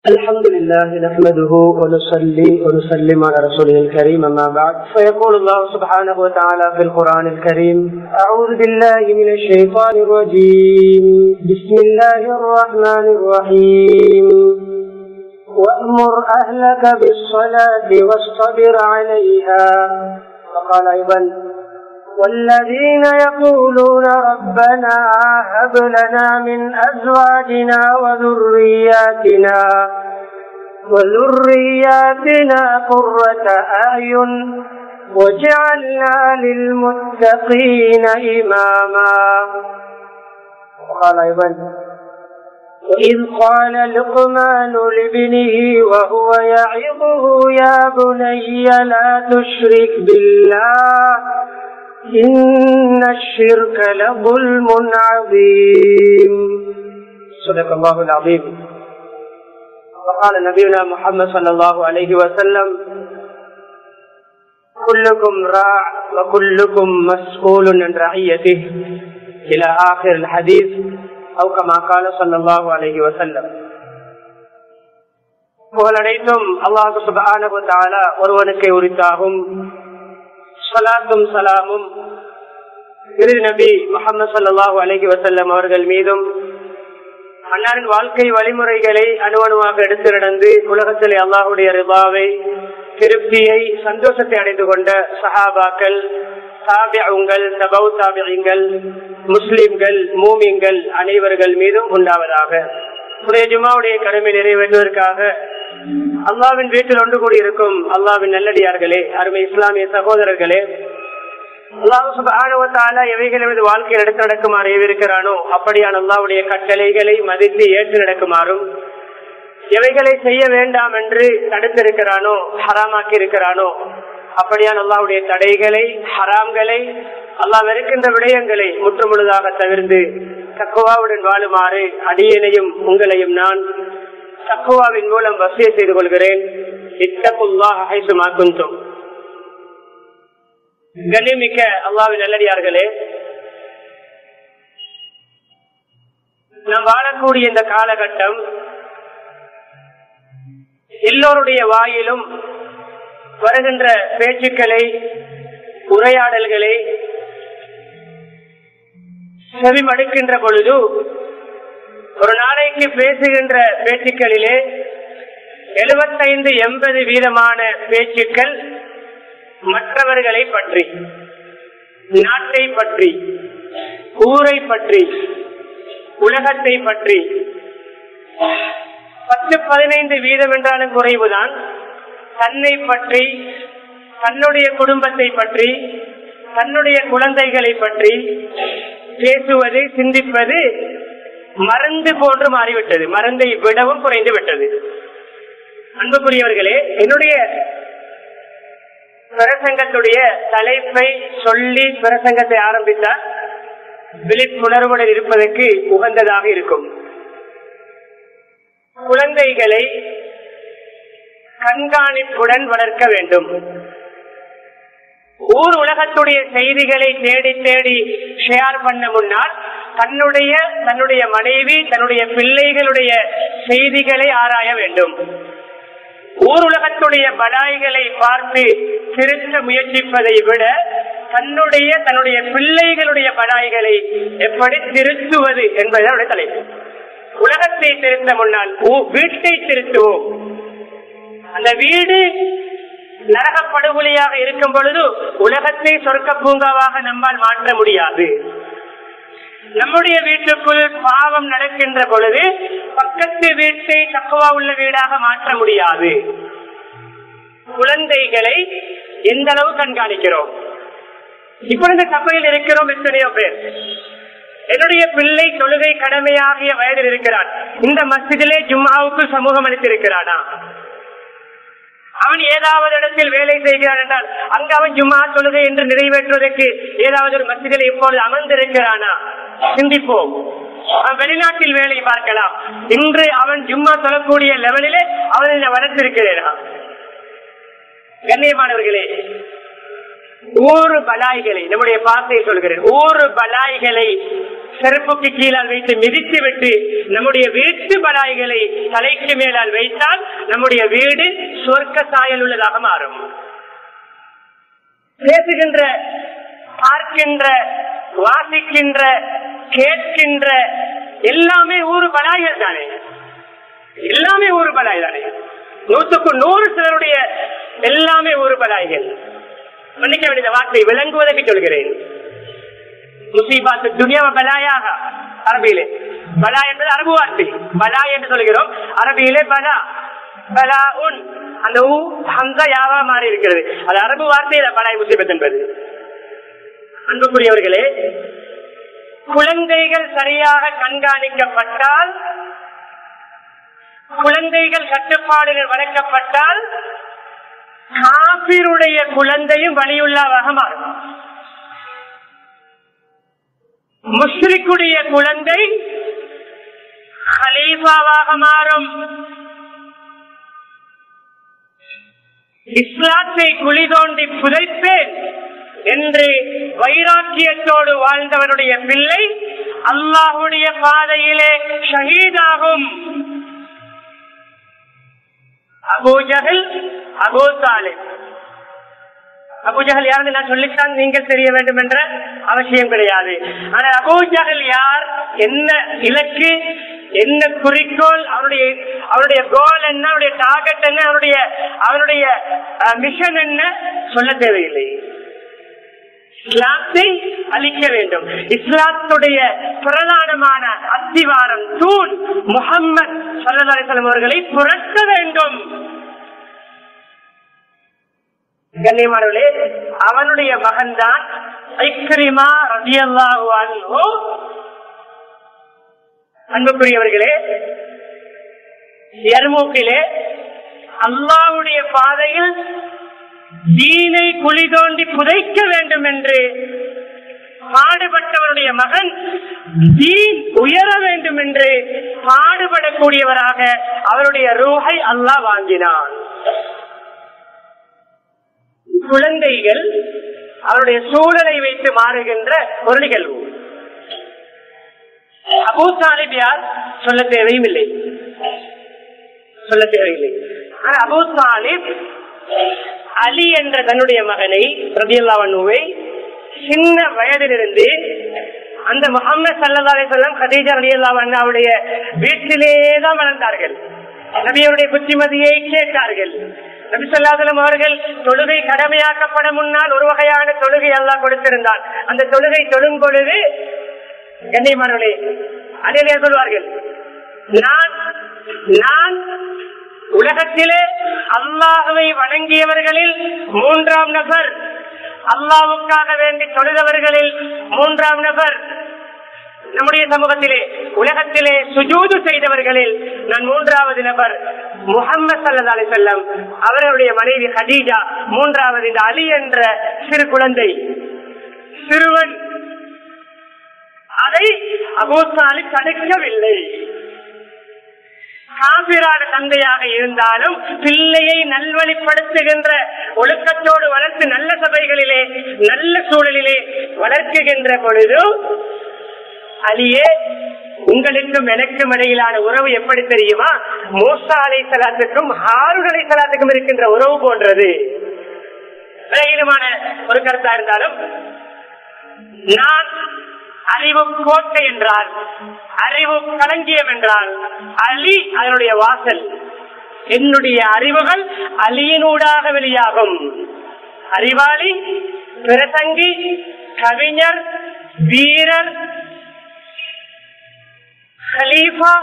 الحمد لله نحمده ونصلي ونسلم على رسوله الكريم أما بعد فيقول الله سبحانه وتعالى في القرآن الكريم أعوذ بالله من الشيطان الرجيم بسم الله الرحمن الرحيم وأمر أهلك بالصلاة واصطبر عليها وقال أيضا والذين يقولون ربنا هب لنا من أزواجنا وذرياتنا وذرياتنا قرة أعين وجعلنا للمتقين إماما وقال أيضا وإذ قال لقمان لابنه وهو يعظه يا بني لا تشرك بالله إن الشرك لظلم عظيم صدق الله العظيم وقال نبينا محمد صلى الله عليه وسلم كلكم راع وكلكم مسؤول عن رعيته إلى آخر الحديث أو كما قال صلى الله عليه وسلم புகழனைத்தும் அல்லாஹு சுபானு தாலா ஒருவனுக்கு உரித்தாகும் சலாத்தும் சலாமும் இறுதி நபி முகமது சல்லாஹூ அலஹி வசல்லம் அவர்கள் மீதும் அன்னாரின் வாழ்க்கை வழிமுறைகளை அணுவணுவாக எடுத்து நடந்து உலகத்திலே அல்லாஹுடைய ரிபாவை திருப்தியை சந்தோஷத்தை அடைந்து கொண்ட சஹாபாக்கள் தாபியங்கள் தபௌ தாபியங்கள் முஸ்லிம்கள் மூமிங்கள் அனைவர்கள் மீதும் உண்டாவதாக உடைய ஜுமாவுடைய கடமை நிறைவேற்றுவதற்காக அல்லாவின் வீட்டில் ஒன்று கூடி இருக்கும் அல்லாவின் நல்லடியார்களே அருமை இஸ்லாமிய சகோதரர்களே அல்லாஹால எவைகள் மீது வாழ்க்கையில் எடுத்து நடக்குமாறு ஏவிருக்கிறானோ அப்படியான அல்லாவுடைய கட்டளைகளை மதித்து ஏற்று நடக்குமாறும் எவைகளை செய்ய வேண்டாம் என்று தடுத்திருக்கிறானோ ஹராமாக்கி இருக்கிறானோ அப்படியான அல்லாவுடைய தடைகளை ஹராம்களை அல்லாஹ் வெறுக்கின்ற விடயங்களை முற்றுமுழுதாக தவிர்த்து தக்குவாவுடன் வாழுமாறு அடியனையும் உங்களையும் நான் தக்குவாவின் மூலம் வசிய செய்து கொள்கிறேன் இத்தகுல்லாஹும் கண்ணிமிக்க அல்லாவின் நல்லடியார்களே நாம் வாழக்கூடிய இந்த காலகட்டம் எல்லோருடைய வாயிலும் வருகின்ற பேச்சுக்களை உரையாடல்களை செவிமடுக்கின்ற பொழுது ஒரு நாளைக்கு பேசுகின்ற பேச்சுக்களிலே எழுபத்தைந்து எண்பது வீதமான பேச்சுக்கள் மற்றவர்களை பற்றி நாட்டை பற்றி ஊரை பற்றி உலகத்தை பற்றி பத்து பதினைந்து வீதம் என்றாலும் குறைவுதான் தன்னை பற்றி தன்னுடைய குடும்பத்தை பற்றி தன்னுடைய குழந்தைகளை பற்றி பேசுவது சிந்திப்பது மறந்து போன்று மாறிவிட்டது மறந்தை விடவும் குறைந்து விட்டது அன்புக்குரியவர்களே என்னுடைய பிரசங்கத்துடைய தலைப்பை சொல்லி பிரசங்கத்தை ஆரம்பித்தால் விழிப்புணர்வுடன் இருப்பதற்கு உகந்ததாக இருக்கும் குழந்தைகளை கண்காணிப்புடன் வளர்க்க வேண்டும் ஊர் உலகத்துடைய செய்திகளை தேடி தேடி ஷேர் பண்ண முன்னால் தன்னுடைய தன்னுடைய மனைவி தன்னுடைய பிள்ளைகளுடைய செய்திகளை ஆராய வேண்டும் ஊர் உலகத்துடைய பலாய்களை பார்த்து திருத்த முயற்சிப்பதை விட தன்னுடைய தன்னுடைய பிள்ளைகளுடைய பலாய்களை எப்படி திருத்துவது என்பதனுடைய தலைப்பு உலகத்தை திருத்த முன்னால் வீட்டை திருத்துவோம் அந்த வீடு நரக படுகொலியாக இருக்கும் பொழுது உலகத்தை சொர்க்க பூங்காவாக நம்மால் மாற்ற முடியாது நம்முடைய வீட்டுக்குள் பாவம் நடக்கின்ற பொழுது பக்கத்து வீட்டை தக்குவா உள்ள வீடாக மாற்ற முடியாது குழந்தைகளை எந்த அளவு கண்காணிக்கிறோம் இப்பொழுது சபையில் இருக்கிறோம் எத்தனையோ பேர் என்னுடைய பிள்ளை தொழுகை கடமையாகிய வயதில் இருக்கிறான் இந்த மசிதிலே ஜும்மாவுக்கு சமூகம் அளித்திருக்கிறானா அவன் ஏதாவது இடத்தில் வேலை செய்கிறான் என்றால் அங்கு அவன் ஜும்மா தொழுகை என்று நிறைவேற்றுவதற்கு ஏதாவது ஒரு மசிதில் இப்பொழுது அமர்ந்திருக்கிறானா சிந்திப்போம் அவன் வெளிநாட்டில் வேலை பார்க்கலாம் இன்று அவன் ஜும்மா சொல்லக்கூடிய லெவலிலே அவன் வளர்த்திருக்கிறேனா கண்ணியமானவர்களே ஊறு பலாய்களை நம்முடைய பாசையை சொல்கிறேன் ஊறு பலாய்களை செருப்புக்கு கீழால் வைத்து மிதித்து விட்டு நம்முடைய வீட்டு பலாய்களை தலைக்கு மேலால் வைத்தால் நம்முடைய வீடு சொர்க்க சாயல் உள்ளதாக மாறும் பேசுகின்ற பார்க்கின்ற வாசிக்கின்ற கேட்கின்ற எல்லாமே ஊறு பலாய்கள் தானே எல்லாமே ஊறு பலாய் தானே நூற்றுக்கு நூறு சிலருடைய எல்லாமே ஊறு பலாய்கள் மன்னிக்க வேண்டிய வார்த்தை விளங்குவதற்கு சொல்கிறேன் முசீபாத்து துனியாவ பலாயாக அரபியிலே பலா என்பது அரபு வார்த்தை பலா என்று சொல்கிறோம் அரபியிலே பலா பலா உன் அந்த ஊ ஹம்சா யாவா மாறி இருக்கிறது அது அரபு வார்த்தையில பலாய் முசீபத் என்பது அன்புக்குரியவர்களே குழந்தைகள் சரியாக கண்காணிக்கப்பட்டால் குழந்தைகள் கட்டுப்பாடுகள் வளர்க்கப்பட்டால் காபிருடைய குழந்தையும் வழியுள்ளவாக மாறும் முஸ்லிக்குடைய குழந்தை ஹலீஃபாவாக மாறும் இஸ்லாத்தை குழி தோண்டி புதைப்பேன் என்று வைராக்கியத்தோடு வாழ்ந்தவனுடைய பிள்ளை அல்லாஹுடைய பாதையிலே ஷஹீதாகும் அபூஜகல் அபூ தாலிப் அபூஜகல் யாருன்னு நான் சொல்லித்தான் நீங்கள் தெரிய வேண்டும் என்ற அவசியம் கிடையாது ஆனால் அபூஜகல் யார் என்ன இலக்கு என்ன குறிக்கோள் அவருடைய அவருடைய கோல் என்ன அவருடைய டார்கெட் என்ன அவருடைய அவருடைய மிஷன் என்ன சொல்ல தேவையில்லை இஸ்லாத்தை அளிக்க வேண்டும் இஸ்லாத்துடைய பிரதானமான அத்திவாரம் தூண் முகம்மது சல்லல்லாஹு அவர்களை புரட்ட வேண்டும் கண்ணியமானவர்களே அவனுடைய மகன்தான் ஐக்கரிமா ரதியல்லாஹு அன்ஹு அன்புக்குரியவர்களே எர்மூக்கிலே அல்லாவுடைய பாதையில் தீனை குழி தோண்டி புதைக்க வேண்டும் என்று பாடுபட்டவருடைய மகன் தீன் உயர வேண்டும் என்று பாடுபடக்கூடியவராக அவருடைய ரூஹை அல்லாஹ் வாங்கினான் குழந்தைகள் அவருடைய சூழலை வைத்து மாறுகின்ற ஒரு நிகழ்வு அபூ தாலிப் யார் சொல்ல தேவையும் இல்லை சொல்ல தேவையில்லை ஆனா அபூ தாலிப் அலி என்ற தன்னுடைய மகனை ரபியல்லாவனுவை சின்ன வயதிலிருந்து அந்த முகமது சல்லா அலிசல்லாம் கதீஜா ரலியல்லாவன் அவருடைய வீட்டிலேதான் வளர்ந்தார்கள் நபியுடைய புத்திமதியை கேட்டார்கள் நபி சொல்லாதலம் அவர்கள் தொழுகை கடமையாக்கப்பட முன்னால் ஒரு வகையான தொழுகை எல்லாம் கொடுத்திருந்தான் அந்த தொழுகை தொழும் பொழுது கண்ணியமானவர்களே அதிலே சொல்வார்கள் நான் நான் உலகத்திலே அல்லாஹுவை வணங்கியவர்களில் மூன்றாம் நபர் அல்லாவுக்காக வேண்டி தொழுதவர்களில் மூன்றாம் நபர் நம்முடைய சமூகத்திலே உலகத்திலே சுஜூது செய்தவர்களில் நான் மூன்றாவது நபர் முகமது சல்லா அலி செல்லம் அவர்களுடைய மனைவி ஹதீஜா மூன்றாவது இந்த அலி என்ற சிறு குழந்தை சிறுவன் அதை அபூசாலி தடுக்கவில்லை காபிரான தந்தையாக இருந்தாலும் பிள்ளையை நல்வழிப்படுத்துகின்ற ஒழுக்கத்தோடு வளர்த்து நல்ல சபைகளிலே நல்ல சூழலிலே வளர்க்குகின்ற பொழுது அலியே உங்களுக்கும் எனக்கும் இடையிலான உறவு எப்படி தெரியுமா மூசா அலை சலாத்துக்கும் ஹாரூன் அலை சலாத்துக்கும் இருக்கின்ற உறவு போன்றது விலகினமான ஒரு கருத்தா இருந்தாலும் நான் அறிவு கோட்டை என்றால் அறிவு களஞ்சியம் என்றால் அலி அதனுடைய வாசல் என்னுடைய அறிவுகள் அலியினூடாக வெளியாகும் அறிவாளி பிரசங்கி கவிஞர் வீரர் ஹலீஃபா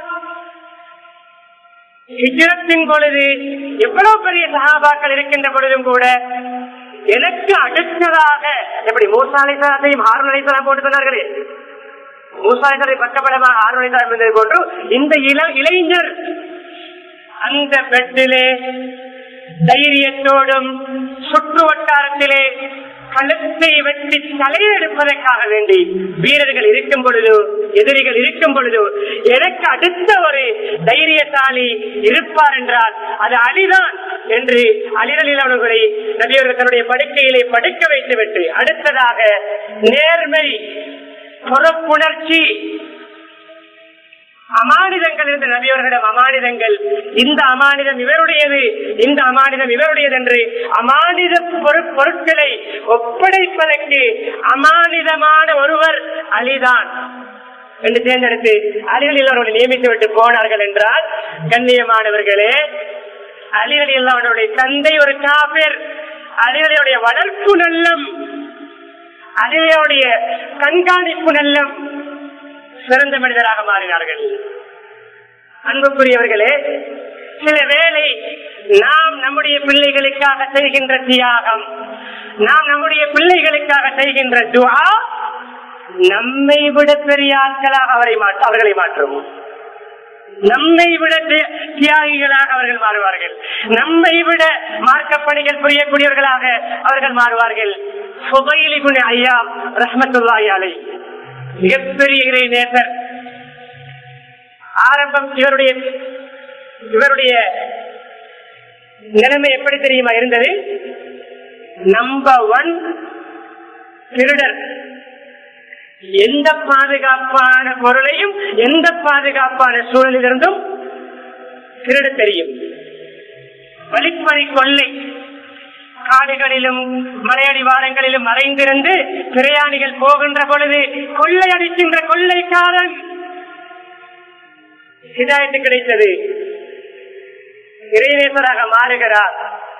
ஹிஜரத்தின் பொழுது எவ்வளவு பெரிய சகாபாக்கள் இருக்கின்ற பொழுதும் கூட எனக்கு அடுத்ததாக எப்படி மூசாலைசத்தையும் ஆறுநிலைத்தலாம் போட்டு சொன்னார்களே மூசாலைசரை பக்கப்படமாக ஆறுநிலைத்தலாம் இருந்தது போன்று இந்த இள இளைஞர் அந்த பெட்டிலே தைரியத்தோடும் சுற்று வட்டாரத்திலே கழுத்தை வெட்டி தலையெடுப்பதற்காக வேண்டி வீரர்கள் இருக்கும் பொழுது எதிரிகள் இருக்கும் பொழுது எனக்கு அடுத்த ஒரு தைரியசாலி இருப்பார் என்றால் அது அலிதான் என்று அலிரலில் அவர்களை நபியவர்கள் தன்னுடைய படுக்கையிலே படுக்க வைத்துவிட்டு அடுத்ததாக நேர்மை பொறுப்புணர்ச்சி அமானிதங்கள் இருந்த நபியவர்களிடம் அமானிதங்கள் இந்த அமானிதம் இவருடையது இந்த அமானிதம் இவருடையது என்று அமானித பொரு- பொருட்களை ஒப்படைப்பதற்கு அமானிதமான ஒருவர் அலிதான் என்று தேர்ந்தெடுத்து அலிகளில் அவர்களை நியமித்து விட்டு போனார்கள் என்றால் கண்ணியமானவர்களே அலிகளில் அவனுடைய தந்தை ஒரு காபிர் அலிகளுடைய வளர்ப்பு நல்லம் அலிகளுடைய கண்காணிப்பு நல்லம் சிறந்த மனிதராக மாறினார்கள் அன்புக்குரியவர்களே சில வேளை நாம் நம்முடைய பிள்ளைகளுக்காக செய்கின்ற தியாகம் நாம் நம்முடைய பிள்ளைகளுக்காக செய்கின்ற துஆ நம்மை விட பெரிய ஆட்களாக அவரை மாற்ற அவர்களை மாற்றும் நம்மை விட தி- தியாகிகளாக அவர்கள் மாறுவார்கள் நம்மை விட மார்க்கப்பணிகள் புரியக்கூடியவர்களாக அவர்கள் மாறுவார்கள் சுபைலிபுன் ஐயா ரஹமத்துல்லாஹி அலை மிகப்பெரிய இறை நேசர் ஆரம்பம் இவருடைய இவருடைய நிலைமை எப்படி தெரியுமா இருந்தது நம்பர் ஒன் திருடர் எந்த பாதுகாப்பான பொருளையும் எந்த பாதுகாப்பான சூழலிலிருந்தும் திருட தெரியும் வழிப்பறி கொள்ளை காடுகளிலும் மலையடி வாரங்களிலும் மறைந்திருந்து பிரயாணிகள் போகின்ற பொழுது கொள்ளையடிக்கின்ற கொள்ளைக்காரன் ஹிதாயத்து கிடைத்தது இறைநேசராக மாறுகிறார்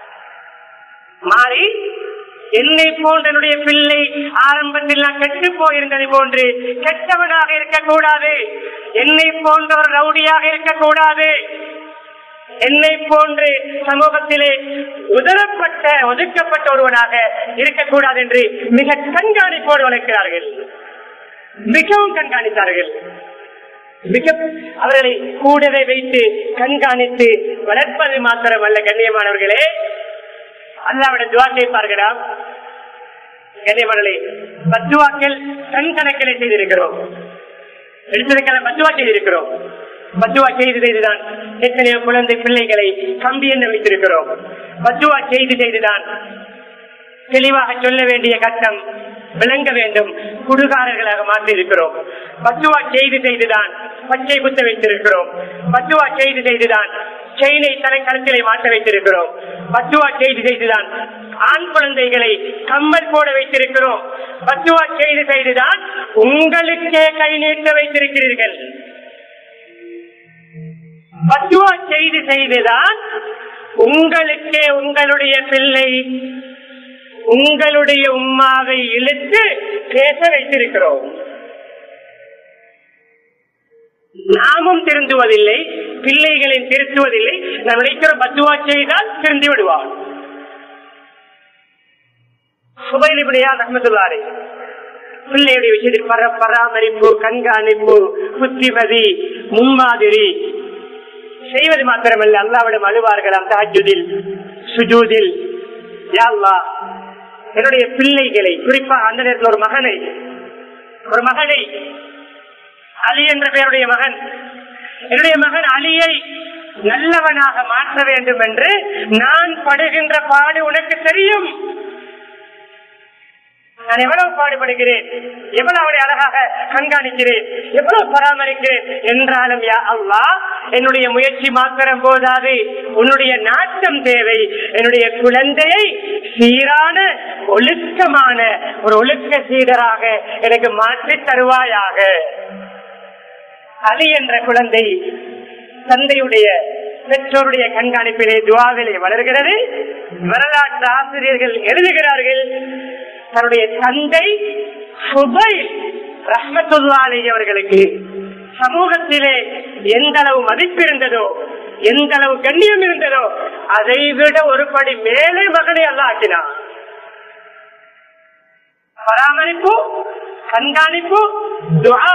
மாறி என்னை போன்ற என்னுடைய பிள்ளை ஆரம்பத்தில் நான் கெட்டு போயிருந்ததை போன்று கெட்டவனாக இருக்கக்கூடாது என்னை போன்ற ஒரு ரவுடியாக இருக்கக்கூடாது என்னை போன்று சமூகத்திலே உதரப்பட்ட ஒதுக்கப்பட்ட ஒருவனாக இருக்கக்கூடாது என்று மிக கண்காணிப்போடு வளர்க்கிறார்கள் மிகவும் கண்காணித்தார்கள் மிக அவர்களை கூடவே வைத்து கண்காணித்து வளர்ப்பது மாத்திரமல்ல கண்ணியமானவர்களே அல்லாவிட துவா கேட்பார்களா கண்ணியமானே பத்துவாக்கள் கண் கணக்கிலே செய்திருக்கிறோம் எடுத்திருக்கிற பத்துவா செய்திருக்கிறோம் பத்துவா செய்து செய்துதான் எத்தனையோ குழந்தை பிள்ளைகளை கம்பி என்ன வைத்திருக்கிறோம் பத்துவா செய்து செய்துதான் தெளிவாக சொல்ல வேண்டிய கட்டம் விளங்க வேண்டும் குடுகாரர்களாக மாற்றி இருக்கிறோம் பத்துவா செய்து செய்துதான் பச்சை குத்த வைத்திருக்கிறோம் பத்துவா செய்து செய்துதான் செயினை தலை கருத்திலே மாற்ற வைத்திருக்கிறோம் பத்துவா செய்து செய்துதான் ஆண் குழந்தைகளை கம்மல் போட வைத்திருக்கிறோம் பத்துவா செய்து செய்துதான் உங்களுக்கே கை நீட்ட வைத்திருக்கிறீர்கள் பத்துவா செய்து செய்துதான் உங்களுக்கே உங்களுடைய பிள்ளை உங்களுடைய உம்மாவை இழுத்து பேச வைத்திருக்கிறோம் நாமும் திருந்துவதில்லை பிள்ளைகளை திருத்துவதில்லை நாம் நினைக்கிற பத்துவா செய்தால் திருந்து விடுவான் சுபைலிபடியா ரஹமத்துல்லாரே பிள்ளையுடைய விஷயத்தில் பர பராமரிப்பு கண்காணிப்பு புத்திமதி முன்மாதிரி செய்வது மாத்திரமல்ல அல்லாவிடம் அழுவார்களாம் தாஜுதில் சுஜூதில் யா அல்லாஹ், என்னுடைய பிள்ளைகளை குறிப்பாக அந்த நேரத்தில் ஒரு மகனை ஒரு மகனை அலி என்ற பெயருடைய மகன் என்னுடைய மகன் அலியை நல்லவனாக மாற்ற வேண்டும் என்று நான் படுகின்ற பாடு உனக்கு தெரியும் நான் எவ்வளவு பாடுபடுகிறேன் எவ்வளவு அவளை அழகாக கண்காணிக்கிறேன் எவ்வளவு பராமரிக்கிறேன் என்றாலும் யா அல்லாஹ் என்னுடைய முயற்சி மாத்திரம் போதாது உன்னுடைய நாட்டம் தேவை என்னுடைய குழந்தையை சீரான ஒழுக்கமான ஒரு ஒழுக்க சீடராக எனக்கு மாற்றி தருவாயாக அலி என்ற குழந்தை தந்தையுடைய பெற்றோருடைய கண்காணிப்பிலே துவாவிலே வளர்கிறது வரலாற்று ஆசிரியர்கள் எழுதுகிறார்கள் தன்னுடைய தந்தை சுபை ரஹமத்துல்லாலை அவர்களுக்கு சமூகத்திலே எந்த அளவு மதிப்பு இருந்ததோ எந்த அளவு கண்ணியம் இருந்ததோ அதை விட ஒரு படி மேலே மகனை அல்ல ஆக்கினான் பராமரிப்பு கண்காணிப்பு துஆ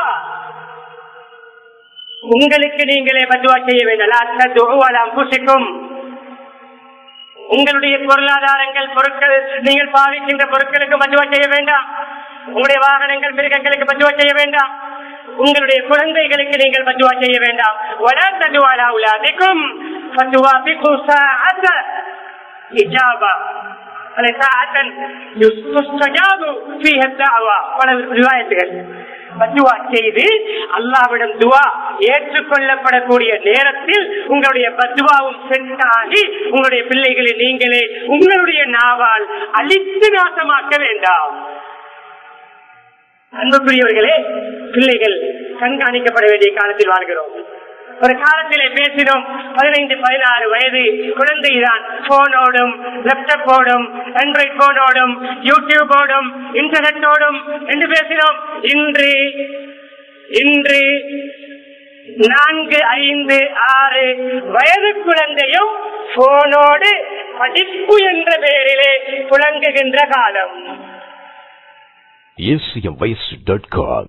உங்களுக்கு நீங்களே பத்துவா செய்ய வேண்டும் உங்களுடைய பொருளாதாரங்கள் பொருட்கள் நீங்கள் பாவிக்கின்ற பொருட்களுக்கு பத்துவா செய்ய வேண்டாம் உங்களுடைய வாகனங்கள் மிருகங்களுக்கு பத்துவா செய்ய வேண்டாம் உங்களுடைய குழந்தைகளுக்கு நீங்கள் பத்துவா செய்ய வேண்டாம் வள ததுவாலா உலாதிக்கும் பத்துவா பிகு சாஅத்த. இஜாபா சாத்தன் பல ரிவாயத்துகள் பத்துவா செய்து அல்லாவிடம் துவா ஏற்றுக்கொள்ளப்படக்கூடிய நேரத்தில் உங்களுடைய பத்துவாவும் சென்றாகி உங்களுடைய பிள்ளைகளை நீங்களே உங்களுடைய நாவால் அழித்து நாசமாக்க வேண்டாம் அன்புக்குரியவர்களே பிள்ளைகள் கண்காணிக்கப்பட வேண்டிய காலத்தில் வாழ்கிறோம் ஒரு காலத்திலே பேசினோம் பதினைந்து பதினாறு வயது குழந்தைதான் போனோடும் லேப்டாப்போடும் ஆண்ட்ராய்ட் போனோடும் யூடியூபோடும் இன்டர்நெட்டோடும் என்று பேசினோம் இன்று இன்று நான்கு ஐந்து ஆறு வயது குழந்தையும் போனோடு படிப்பு என்ற பெயரிலே புழங்குகின்ற காலம் acmvoice.com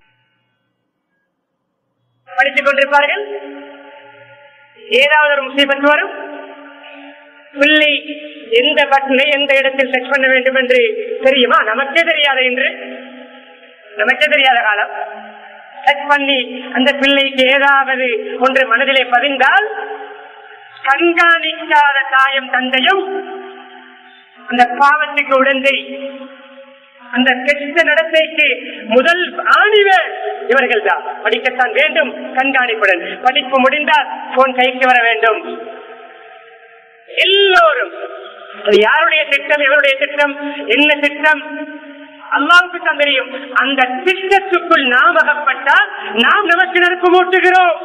படித்துக் கொண்டிருப்பார்கள் ஏதாவது ஒரு முசீபத்து வரும் பிள்ளை எந்த பட்டனை எந்த இடத்தில் செக் பண்ண வேண்டும் என்று தெரியுமா நமக்கே தெரியாது என்று நமக்கே தெரியாத காலம் செக் பண்ணி அந்த பிள்ளைக்கு ஏதாவது ஒன்று மனதிலே பதிந்தால் கண்காணிக்காத தாயும் தந்தையும் அந்த பாவத்துக்கு உடந்தை அந்த கெட்ட நடத்தைக்கு முதல் ஆணிவர் இவர்கள் தான் படிக்கத்தான் வேண்டும் கண்காணிப்புடன் படிப்பு முடிந்தால் போன் கைக்கு வர வேண்டும் எல்லோரும் அது யாருடைய திட்டம் எவருடைய திட்டம் என்ன திட்டம் அல்லாவுக்கு தான் தெரியும் அந்த திட்டத்துக்குள் நாம் அகப்பட்டால் நாம் நமக்கு நெருப்பு மூட்டுகிறோம்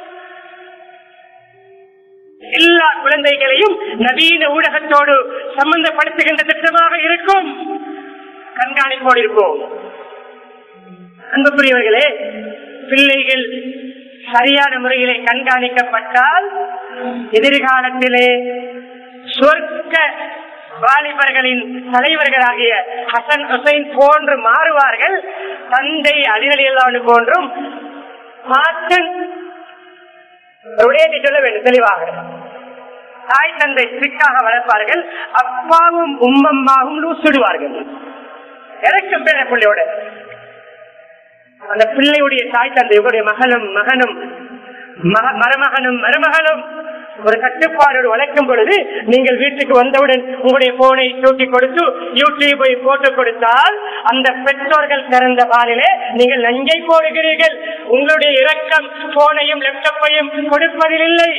எல்லா குழந்தைகளையும் நவீன ஊடகத்தோடு சம்பந்தப்படுத்துகின்ற திட்டமாக இருக்கும் கண்காணிப்போடு இருப்போம் அன்புக்குரியவர்களே பிள்ளைகள் சரியான முறையிலே கண்காணிக்கப்பட்டால் எதிர்காலத்திலே சொர்க்க வாலிபர்களின் தலைவர்களாகிய ஹசன் ஹுசைன் போன்று மாறுவார்கள் தந்தை அதிரடியல்லான்னு போன்றும் மாற்றன் விடயத்தை சொல்ல வேண்டும் தெளிவாக தாய் தந்தை ஸ்ட்ரிக்டாக வளர்ப்பார்கள் அப்பாவும் உம்மம்மாவும் லூசிடுவார்கள் இறக்கம் பேர பிள்ளையோட அந்த பிள்ளையுடைய தாய் தந்தையுடைய மகளும் மகனும் மக- மருமகனும் மருமகளும் ஒரு கட்டுப்பாடோடு வளர்க்கும் பொழுது நீங்கள் வீட்டுக்கு வந்தவுடன் உங்களுடைய போனை தூக்கி கொடுத்து யூடியூபை போட்டு கொடுத்தால் அந்த பெற்றோர்கள் திறந்த பாலிலே நீங்கள் நஞ்சை போடுகிறீர்கள் உங்களுடைய இரக்கம் போனையும் லேப்டாப்பையும் கொடுப்பதில் இல்லை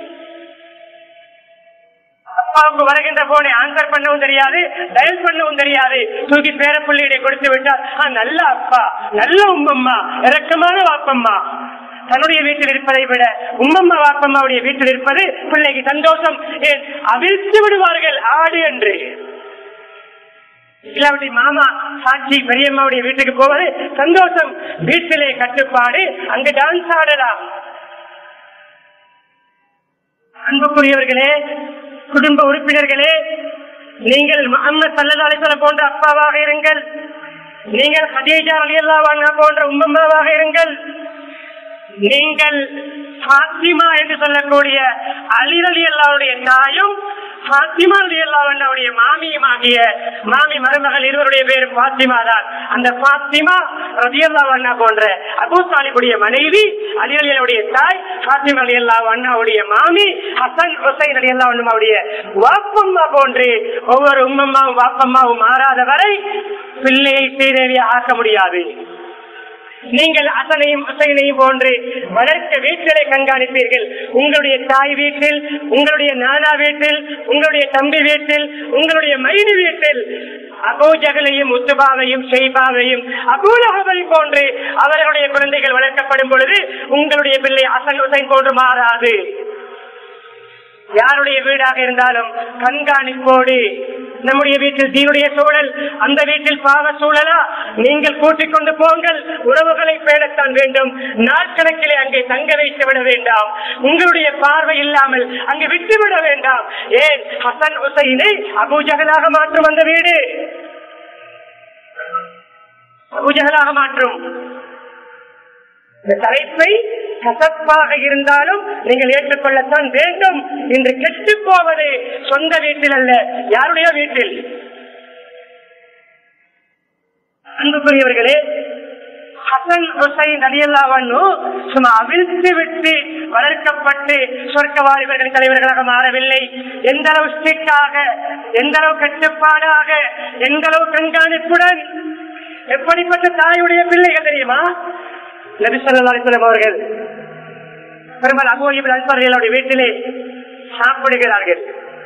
அப்பாவுக்கு வருகின்ற போனை ஆன்சர் பண்ணவும் தெரியாது டயல் பண்ணவும் தெரியாது தூக்கி பேர பிள்ளையிட கொடுத்து விட்டால் "ஆ, நல்ல அப்பா நல்ல உம்மம்மா இறக்கமான வாப்பம்மா தன்னுடைய வீட்டில் இருப்பதை விட உம்மம்மா வாப்பம்மாவுடைய வீட்டில் இருப்பது பிள்ளைக்கு சந்தோஷம் ஏன் அவிழ்த்து விடுவார்கள் ஆடு என்று இல்லாவிட்டு மாமா சாட்சி பெரியம்மாவுடைய வீட்டுக்கு போவது சந்தோஷம் வீட்டிலே கட்டுப்பாடு அங்கு டான்ஸ் ஆடலாம் அன்புக்குரியவர்களே குடும்ப உறுப்பினர்களே நீங்கள் முகமது சல்லா அலிஸ்வலம் போன்ற அப்பாவாக இருங்கள் நீங்கள் ஹதீஜா அலியல்லா போன்ற உம்மம்மாவாக இருங்கள் நீங்கள் பாத்திமா என்று சொல்லக்கூடிய அலி அலி அல்லாவுடைய தாயும் பாத்திமா அலி அல்லாவுடைய மாமியும் ஆகிய மாமி மருமகள் இருவருடைய பேரும் பாத்திமா தான் அந்த பாத்திமா ரதி அண்ணா போன்ற அபூ தாலிபுடைய மனைவி அலி அலி அல்லாவுடைய தாய் பாத்திமா அலி அல்லா அண்ணாவுடைய மாமி ஹசன் ஹுசைன் அலி அல்லா அண்ணாவுடைய வாப்பம்மா போன்று ஒவ்வொரு உம்மம்மாவும் வாப்பம்மாவும் மாறாத வரை பிள்ளையை சீரேவி ஆக்க முடியாது நீங்கள் அசனையும் அசைனையும் போன்று வளர்க்க வீட்டிலே கண்காணிப்பீர்கள் உங்களுடைய தாய் வீட்டில் உங்களுடைய நானா வீட்டில் உங்களுடைய தம்பி வீட்டில் உங்களுடைய மைனி வீட்டில் அபூஜகலையும் உத்துபாவையும் ஷெய்பாவையும் அபூலகவை போன்று அவர்களுடைய குழந்தைகள் வளர்க்கப்படும் பொழுது உங்களுடைய பிள்ளை அசன் உசைன் போன்று மாறாது யாருடைய வீடாக இருந்தாலும் கண்காணிப்போடு நம்முடைய வீட்டில் தீனுடைய சூழல் அந்த வீட்டில் பாவ சூழலா நீங்கள் கூட்டிக் கொண்டு போங்கள் உறவுகளை பேடத்தான் வேண்டும் நாட்கணக்கிலே அங்கே தங்க வைத்து விட வேண்டாம் உங்களுடைய பார்வை இல்லாமல் அங்கு விட்டுவிட வேண்டாம் ஏன் ஹசன் ஹுசைனை அபூஜகலாக மாற்றும் அந்த வீடு அபூஜகலாக மாற்றும் இந்த தலைப்பை கசப்பாக இருந்தாலும் நீங்கள் ஏற்றுக்கொள்ளத்தான் வேண்டும் இன்று கெட்டு போவது சொந்த வீட்டில் அல்ல யாருடைய வீட்டில் அன்புக்குரியவர்களே ஹசன் ஹுசைன் அலியல்லாவன்னு சும்மா அவிழ்த்து விட்டு வளர்க்கப்பட்டு சொர்க்க வாலிபர்கள் தலைவர்களாக மாறவில்லை எந்த அளவு ஸ்ட்ரிக்டாக எந்த அளவு கட்டுப்பாடாக எந்த அளவு கண்காணிப்புடன் எப்படிப்பட்ட தாயுடைய பிள்ளைகள் தெரியுமா நபி ஸல்லல்லாஹு அலைஹி வஸல்லம் அவர்கள் பெருமாள் அபோயிபில் அல்பர்களுடைய வீட்டிலே சாப்பிடுகிறார்கள்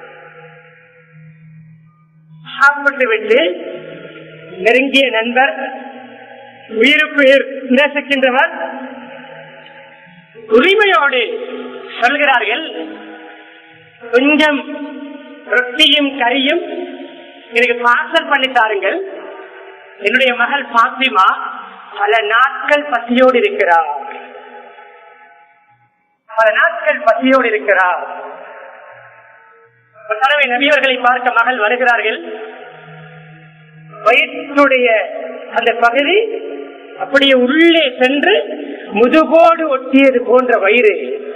சாப்பிட்டு விட்டு நெருங்கிய நண்பர் உயிருக்கு உயிர் நேசிக்கின்றவர் உரிமையோடு சொல்கிறார்கள் கொஞ்சம் ரொட்டியும் கறியும் எனக்கு பார்சல் பண்ணி தாருங்கள் என்னுடைய மகள் பாத்திமா பல நாட்கள் பசியோடு இருக்கிறார் பல நாட்கள் பசியோடு இருக்கிறார் ஒரு தடவை நபியவர்களை பார்க்க மகள் வருகிறார்கள் வயிற்றுடைய அந்த பகுதி அப்படியே உள்ளே சென்று முதுகோடு ஒட்டியது போன்ற வயிறு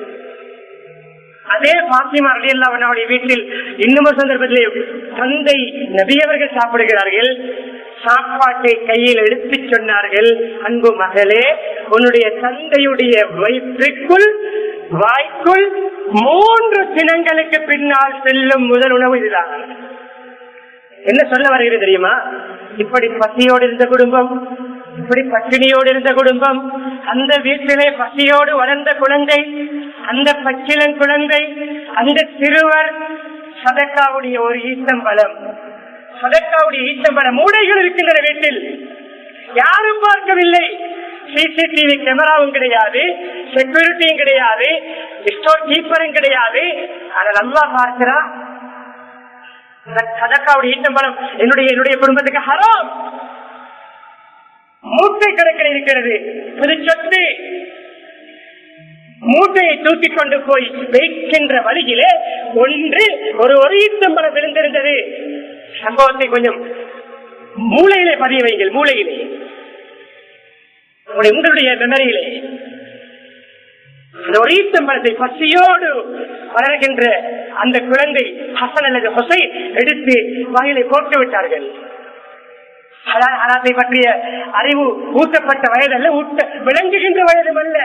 அதே பாத்திமா அலியல்லாவன் அவருடைய வீட்டில் இன்னும் ஒரு சந்தர்ப்பத்திலே தந்தை நபியவர்கள் சாப்பிடுகிறார்கள் சாப்பாட்டை கையில் எடுத்து சொன்னார்கள் அன்பு மகளே உன்னுடைய தந்தையுடைய வயிற்றுக்குள் வாய்க்குள் மூன்று தினங்களுக்கு பின்னால் செல்லும் முதல் உணவு இதுதான் என்ன சொல்ல வருகிறது தெரியுமா இப்படி பசியோடு இருந்த குடும்பம் இப்படி பட்டினியோடு இருந்த குடும்பம் அந்த வீட்டிலே பசியோடு வளர்ந்த குழந்தை அந்த பச்சிலன் குழந்தை அந்த சிறுவர் சதக்காவுடைய ஒரு ஈத்தம்பலம் சதக்காவுடைய ஈத்தம்பலம் மூடைகள் இருக்கின்றன வீட்டில் யாரும் பார்க்கவில்லை சிசிடிவி கேமராவும் கிடையாது செக்யூரிட்டியும் கிடையாது ஸ்டோர் கீப்பரும் கிடையாது ஆனால் நல்லா பார்க்கிறான் சதக்காவுடைய ஈட்டம்பலம் என்னுடைய என்னுடைய குடும்பத்துக்கு ஹராம் மூட்டை கணக்கில் இருக்கிறது புது சொத்து மூட்டையை தூக்கி கொண்டு போய் வைக்கின்ற வழியிலே ஒன்று ஒரு ஒரு ஈட்டம்பலம் விழுந்திருந்தது சம்பவத்தை கொஞ்சம் மூளையிலே பதிய வைங்கள் மூளையிலே உங்களுடைய உங்களுடைய மெமரியிலே அந்த ஒரு ஈட்டம்பலத்தை பசியோடு வளர்கின்ற அந்த குழந்தை ஹசன் அல்லது ஹொசை எடுத்து வாயிலை போட்டு விட்டார்கள் ஹலால் ஹராத்தை பற்றிய அறிவு ஊட்டப்பட்ட வயதல்ல ஊட்ட விளங்குகின்ற வயதும் அல்ல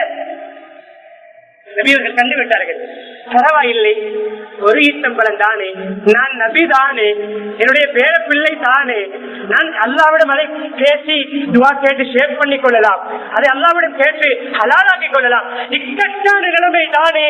நபியவர்கள் கண்டு விட்டார்கள் பரவாயில்லை ஒரு ஈட்டம்பலம் தானே நான் நபி தானே என்னுடைய பேர பிள்ளை தானே நான் அல்லாவிடம் அதை பேசி துவா கேட்டு ஷேப் பண்ணி கொள்ளலாம் அதை அல்லாவிடம் கேட்டு ஹலாலாக்கி கொள்ளலாம் இக்கட்டான நிலைமை தானே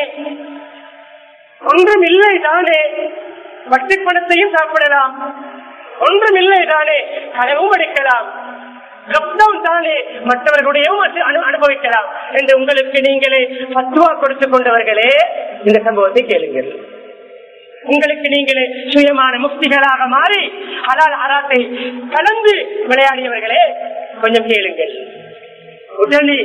ஒன்றும் இல்லை தானே வட்டி பணத்தையும் சாப்பிடலாம் ஒன்றும் இல்லை தானே கனவும் அடிக்கலாம் லாக்டவுன் தானே மற்றவர்களுடையவும் அது அனு- அனுபவிக்கலாம் என்று உங்களுக்கு நீங்களே பத்துவா கொடுத்துக் கொண்டவர்களே இந்த சம்பவத்தை கேளுங்கள் உங்களுக்கு நீங்களே சுயமான முக்திகளாக மாறி ஹலால் ஹராத்தை கலந்து விளையாடியவர்களே கொஞ்சம் கேளுங்கள் உடனே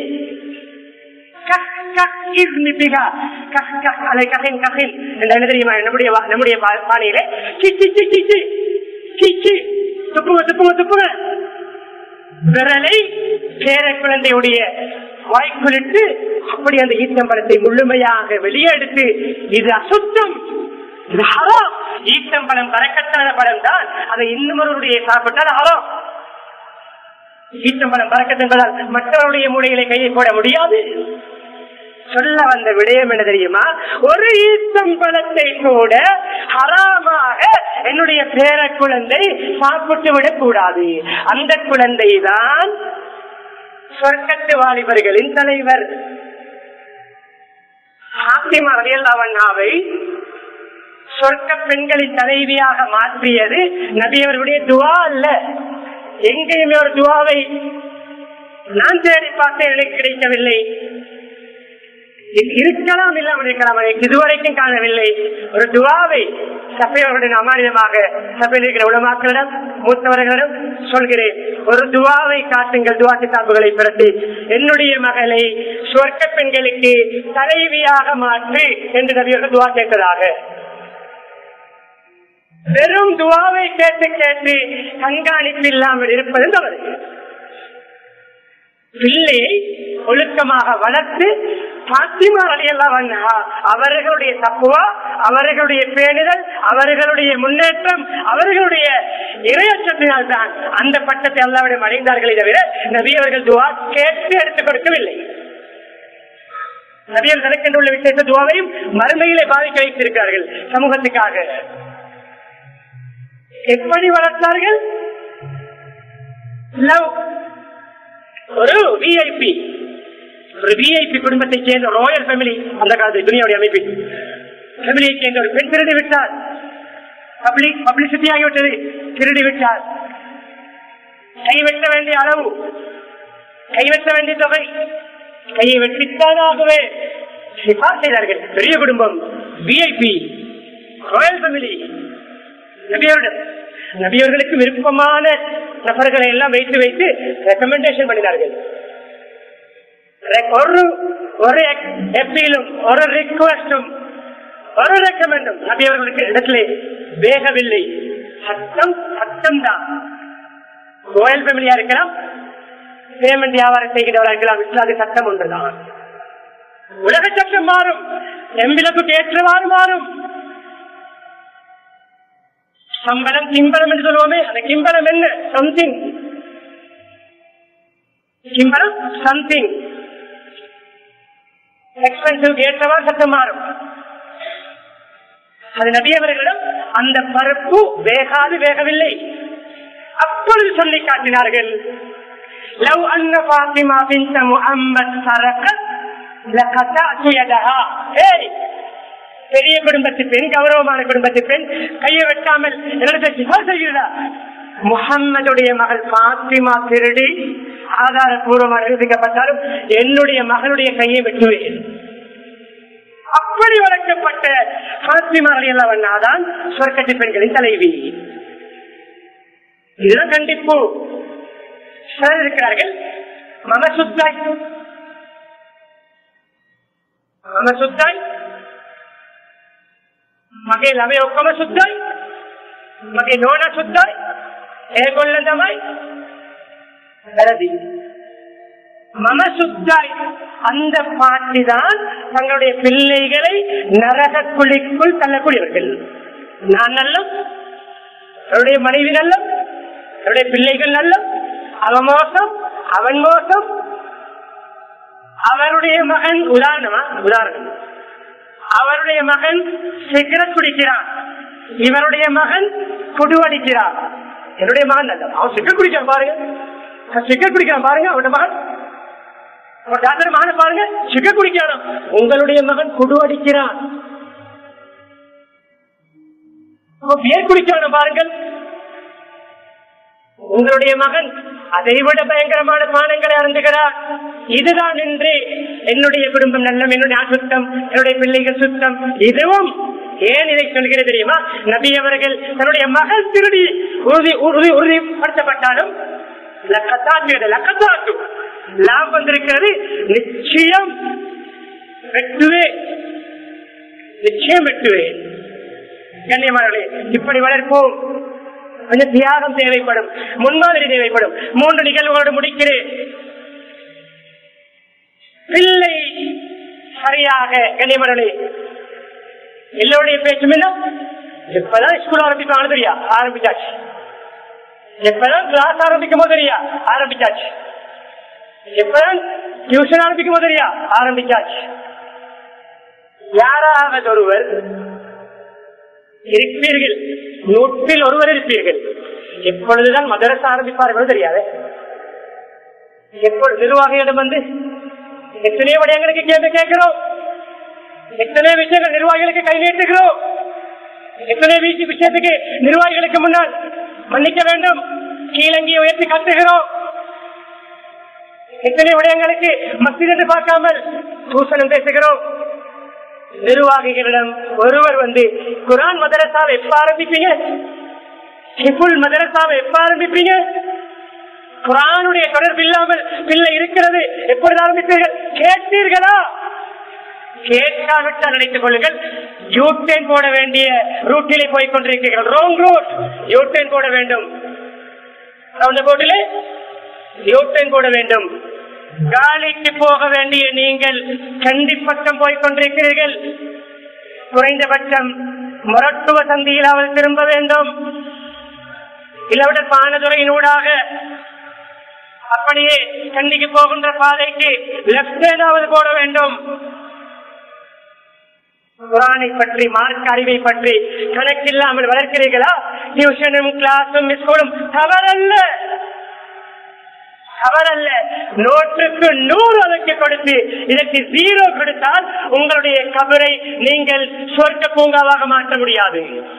கஹ் கஹ் இஸ்மி பிகா. கஹ் கஹ் அலை கஹின் கஹின் என்று என்ன தெரியுமா நம்முடைய வா- நம்முடைய பா- பாணியிலே சி சி சி சி சி சி சி துப்புங்க துப்புங்க துப்புங்க விரலை பேர குழந்தையுடைய வாய்க்குள்ளிட்டு அப்படி அந்த ஈத்தம்பழத்தை முழுமையாக வெளியெடுத்து இது அசுத்தம் இது ஹராம் ஈத்தம்பழம் பறக்கத்தான பழம் தான் அதை இன்னொருடைய சாப்பிட்டால் ஹராம் ஈத்தம்பழம் பறக்கத்து என்பதால் மற்றவருடைய மூலையிலே கையை போட முடியாது சொல்ல வந்த விடயம் என்ன தெரியுமா ஒரு ஈத்தம்பழத்தை கூட ஹராமாக என்னுடைய பேர குழந்தை சாப்பிட்டு விடக் கூடாது அந்த குழந்தை தான் சொர்க்கத்து வாலிபர்களின் தலைவர் ஆத்திமா அலியல்லாவண்ணாவை சொர்க்க பெண்களின் தலைவியாக மாற்றியது நபியவர்களுடைய துவா அல்ல எங்கேயுமே ஒரு துவாவை நான் தேடி பார்த்தேன் எனக்கு கிடைக்கவில்லை இது இருக்கலாம் இல்லாமல் இருக்கலாம் அதை இதுவரைக்கும் காணவில்லை ஒரு துவாவை சபையோருடன் அமானியமாக சபையில் இருக்கிற உலமாக்களிடம் மூத்தவர்களிடம் சொல்கிறேன் ஒரு துவாவை காட்டுங்கள் துவா கிதாபுகளை பிறட்டி என்னுடைய மகளை சொர்க்க பெண்களுக்கு தலைவியாக மாற்று என்று நபியர்கள் துவா கேட்டதாக வெறும் துவாவை கேட்டு கேட்டு கண்காணிப்பு இல்லாமல் இருப்பது தவறு பிள்ளை ஒழுக்கமாக வளர்த்து பாத்திமா அலியெல்லாம் அவர்களுடைய தப்புவா அவர்களுடைய பேணுதல் அவர்களுடைய முன்னேற்றம் அவர்களுடைய இரையற்றத்தினால் தான் அந்த பட்டத்தை அல்லாவிடம் அடைந்தார்களே தவிர நபி அவர்கள் துவா கேட்டு எடுத்துக் கொடுக்கவில்லை நபியல் நடக்கின்ற விசேஷ துவாவையும் மறுமையிலே பாதிக்க வைத்திருக்கிறார்கள் சமூகத்துக்காக எப்படி வளர்த்தார்கள் Love. ஒரு விஐபி ஒரு விஐபி குடும்பத்தை சேர்ந்த ராயல் ஃபேமிலி அந்த காலத்தில் துணியாவுடைய அமைப்பில் ஃபேமிலியை சேர்ந்த ஒரு பெண் திருடி விட்டார் பப்ளிக் பப்ளிசிட்டி ஆகிவிட்டது திருடி விட்டார் கைவெட்ட வேண்டிய அளவு கைவெட்ட வேண்டிய தொகை கையை வெட்டித்தானாகவே சிபார் செய்தார்கள் பெரிய குடும்பம் விஐபி ராயல் ஃபேமிலி நபியோட நபியவர்களுக்கு விருப்பமான நபர்களை எல்லாம் வைத்து வைத்து ரெக்கமெண்டேஷன் பண்ணினார்கள் ஒரு ஒரு எப்பீலும் ஒரு ரிக்வஸ்டும் ஒரு ரெக்கமெண்டும் நபியவர்களுக்கு இடத்துல வேகவில்லை சட்டம் சட்டம் தான் ரோயல் ஃபேமிலியா இருக்கலாம் பேமெண்ட் வியாபாரம் செய்கிறவராக இருக்கலாம் இஸ்லாது சட்டம் ஒன்றுதான் உலக சட்டம் மாறும் எம்பிளப்புக்கு ஏற்றவாறு மாறும் சம்பளம் கிம்பளம் என்று சொல்லுவோமே அந்த கிம்பளம் என்ன சம்திங் கிம்பளம் சம்திங் எக்ஸ்பென்சிவ் ஏற்றவா சட்டம் மாறும் அது நபியவர்களிடம் அந்த பருப்பு வேகாது வேகவில்லை அப்பொழுது சொல்லி காட்டினார்கள் لو أن فاطمة بنت محمد سرقت لقطعت يدها ஏய் பெரிய குடும்பத்து பெண் கௌரவமான குடும்பத்து பெண் கையை வெட்டாமல் என்னிடத்தை சிபார் செய்கிறா முகம்மதுடைய மகள் பாத்திமா திருடி ஆதாரபூர்வமாக நிரூபிக்கப்பட்டாலும் என்னுடைய மகளுடைய கையை வெட்டுவேன் அப்படி வளர்க்கப்பட்ட பாத்திமா அலியல்லவண்ணாதான் சொர்க்கத்து பெண்களின் தலைவி இதுதான் கண்டிப்பு சிலர் இருக்கிறார்கள் மமசுத்தாய் மமசுத்தாய் මගේ ළමයි ඔක්කොම සුද්ධයි මගේ නෝනා සුද්ධයි ඒගොල්ලන් තමයි වැරදි மம சுத்தாய் அந்த பாட்டிதான் தங்களுடைய பிள்ளைகளை நரக குழிக்குள் தள்ளக்கூடியவர்கள் நான் நல்லம் அவருடைய மனைவி நல்லம் அவருடைய பிள்ளைகள் நல்லம் அவன் மோசம் அவன் மோசம் அவருடைய மகன் உதாரணமா உதாரணம் அவருடைய மகன் சிகரெட் குடிக்கிறான் இவருடைய மகன் குடுவடிக்கிறார் என்னுடைய மகன் நல்ல அவன் சிகரெட் குடிக்கிறான் பாருங்க சிகரெட் குடிக்கிறான் பாருங்க அவருடைய மகன் டாக்டர் மகனை பாருங்க சிகரெட் குடிக்கிறான் உங்களுடைய மகன் குடு அடிக்கிறான் பியர் குடிக்கிறான் பாருங்கள் உங்களுடைய மகன் அதைவிட பயங்கரமான பானங்களை அருந்துகிறார் இதுதான் என்று என்னுடைய குடும்பம் நல்லம் என்னுடைய சுத்தம் என்னுடைய பிள்ளைகள் சுத்தம் இதுவும் ஏன் இதை சொல்கிறது தெரியுமா நபி அவர்கள் தன்னுடைய மகள் திருடி உறுதி உறுதி உறுதிப்படுத்தப்பட்டாலும் லக்கத்தாக்கு லக்கத்தாக்கு லாபம் வந்திருக்கிறது நிச்சயம் வெட்டுவேன் நிச்சயம் வெட்டுவேன் கண்ணியமானவர்களே இப்படி வளர்ப்போம் கொஞ்சம் தியாகம் தேவைப்படும் முன்மாதிரி தேவைப்படும் மூன்று நிகழ்வுகளோடு முடிக்கிறேன் பிள்ளை சரியாக கண்ணியமரே எல்லோருடைய பேச்சும் என்ன எப்பதான் ஸ்கூல் ஆரம்பிப்பாங்க தெரியா ஆரம்பிச்சாச்சு எப்பதான் கிளாஸ் ஆரம்பிக்கும் போது தெரியா ஆரம்பிச்சாச்சு எப்பதான் டியூஷன் ஆரம்பிக்கும் போது தெரியா ஆரம்பிச்சாச்சு யாராவது ஒருவர் இருப்பீர்கள் நூற்றில் ஒருவர் இருப்பீர்கள் எப்பொழுதுதான் மதரசா ஆரம்பிப்பார்கள் தெரியாது எப்பொழுது நிர்வாகியிடம் வந்து எத்தனையோ விடயங்களுக்கு கேட்டு கேட்கிறோம் எத்தனை விஷயங்கள் நிர்வாகிகளுக்கு கை நீட்டுகிறோம் எத்தனை வீசி விஷயத்துக்கு நிர்வாகிகளுக்கு முன்னால் மன்னிக்க வேண்டும் கீழங்கியை உயர்த்தி கட்டுகிறோம் எத்தனை விடயங்களுக்கு மசித் என்று பார்க்காமல் தூசணம் பேசுகிறோம் நிர்வாகிகளிடம் ஒருவர் வந்து குரான் மதரசாவை எப்ப ஆரம்பிப்பீங்க ஹிபுல் மதரசாவை எப்ப ஆரம்பிப்பீங்க குரானுடைய தொடர்பு இல்லாமல் பிள்ளை இருக்கிறது எப்பொழுது ஆரம்பிப்பீர்கள் கேட்டீர்களா கேட்காவிட்டால் நினைத்துக் கொள்ளுங்கள் யூட்டேன் போட வேண்டிய ரூட்டிலே போய் கொண்டிருக்கிறீர்கள் ரோங் ரூட் யூட்டேன் போட வேண்டும் அந்த போட்டிலே யூட்டேன் போட வேண்டும் காலிக்கு போக வேண்டிய நீங்கள் கண்டி பக்கம் போய் கொண்டிருக்கிறீர்கள் குறைந்தபட்சம் மொரட்டுவ சந்தியிலாவது திரும்ப வேண்டும் இல்லாவிட பானதுறையினூடாக அப்படியே கண்டிக்கு போகின்ற பாதைக்கு லெப்ட் ஏதாவது போட வேண்டும் குரானை பற்றி மார்க் அறிவை பற்றி கணக்கில்லாமல் வளர்க்கிறீர்களா டியூஷனும் கிளாஸும் ஸ்கூலும் தவறல்ல தவறல்ல நோட்டுக்கு நூறு அதற்கு கொடுத்து இதற்கு ஜீரோ கொடுத்தால் உங்களுடைய கபரை நீங்கள் சொர்க்க பூங்காவாக மாற்ற முடியாது